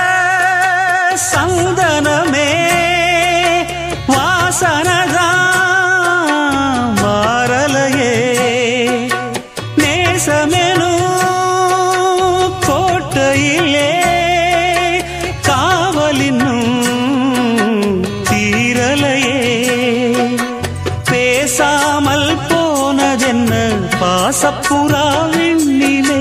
சந்தனமே வாசனதான் மாறலையே நேசமெனும் கோட்டையிலே காவலின்னும் தீரலையே பேசாமல் போனதென்ன பாசப்புறா விண்ணிலே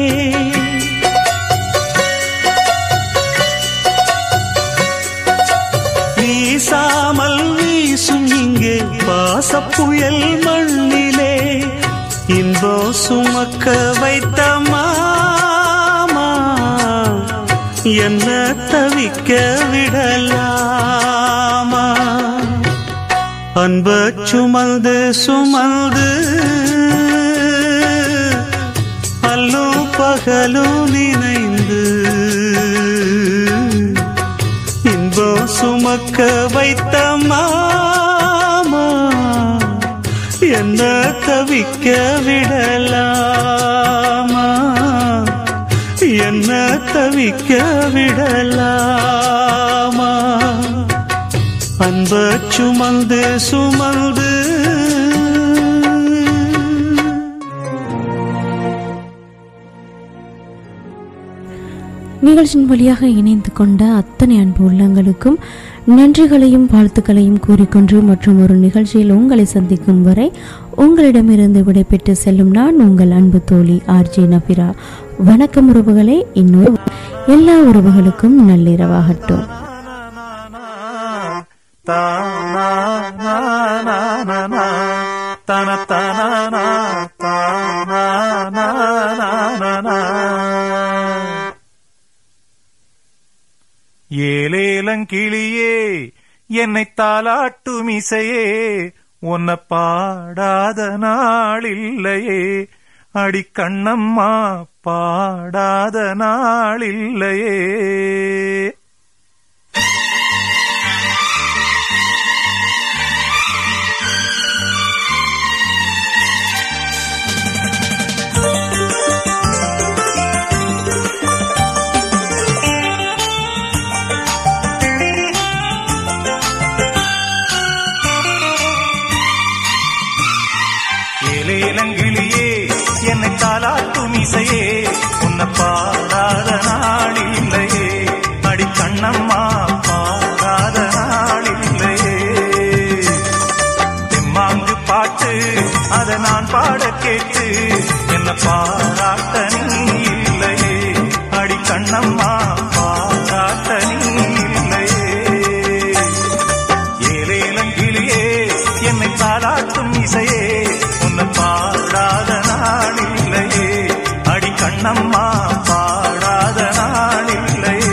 வீசாமல் வீசும் இங்கே பாசப்புயல் மண்ணிலே இன்பம் சுமக்க வைத்த மாமா என்ன தவிக்க விடலாமா அன்ப சுமந்து சுமந்து அல்லும் பகலும் நினைந்து இன்பம் சுமக்க வைத்த மாமா என்ன தவிக்க விடலாமா என்ன தவிக்க விடலாமா அன்ப சுமந்து சுமந்து நிகழ்ச்சியின் வழியாக இணைந்து கொண்ட அத்தனை அன்பு உள்ளங்களுக்கும் நன்றிகளையும் வாழ்த்துக்களையும் கூறிக்கொண்டு மற்றும் ஒரு நிகழ்ச்சியில் உங்களை சந்திக்கும் வரை உங்களிடமிருந்து விடைபெற்று செல்லும் நான் உங்கள் அன்பு தோழி ஆர்ஜே நபிரா வணக்கம் உறவுகளே இன்னும் எல்லா உறவுகளுக்கும் நள்ளிரவாகட்டும் ஏலேலங்கிளியே என்னை தாலாட்டும் இசையே உன்னை பாடாத நாளில்லையே அடி கண்ணம்மா பாடாத நாளில்லையே ஏலேலங்கிளியே என்னை தாலாட்டும் இசையே உன்னை பாடாத நாளில்லையே அடி கண்ணம்மா பாடாத நாளில்லையே தெம்மாங்கு பாட்டு அதை நான் பாட கேட்டு என்ன பாராட்ட நீ இல்லையே அடி கண்ணம்மா பாராட்ட நீ இல்லையே ஏலேலங்கிளியே என்னை தாளாட்டும் இசையே உன்னை பாடாத நாளில்லையே அடி கண்ணம்மா பாடாத நாளில்லையே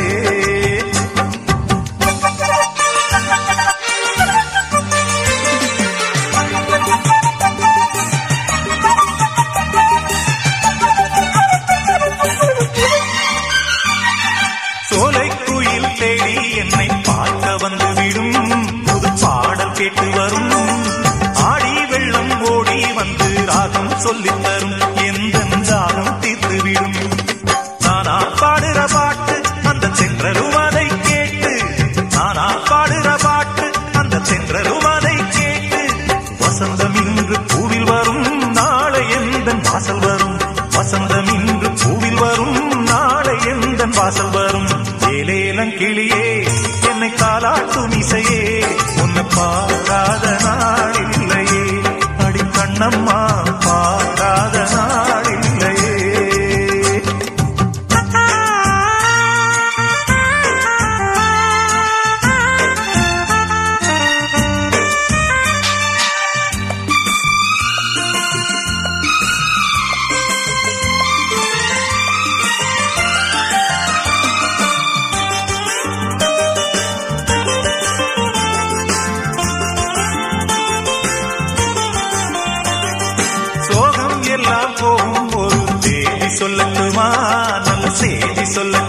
சோலை குயில் தேடி என்னை பார்க்க வந்து விடும் புது பாடல் கேட்டு வரும் ஆடி வெள்ளம் ஓடி வந்து ராகம் சொல்லித் தரும் எந்த ராகம் தீர்த்து விடும் நானா பாடுற பாட்டு அந்த சென்றலும் அதை கேட்டு நானா பாடுற பாட்டு அந்த சென்றலும் அதை கேட்டு வசந்தம் இன்று பூவில் வரும் நாளை எந்த வாசல் வரும் வசந்தம் இன்று பூவில் வரும் நாளை எந்த வாசல் வரும் ஏலேலம் கிளியே என்னை காலாட்டும் இசையே உன்னை பாடாத நாளில்லையே அடி கண்ணம்மா பாடாத நாளில்லையே சோகம் எல்லாம் போகும் ஒரு தேதி சொல்லட்டுமா நல்ல செய்தி சொல்ல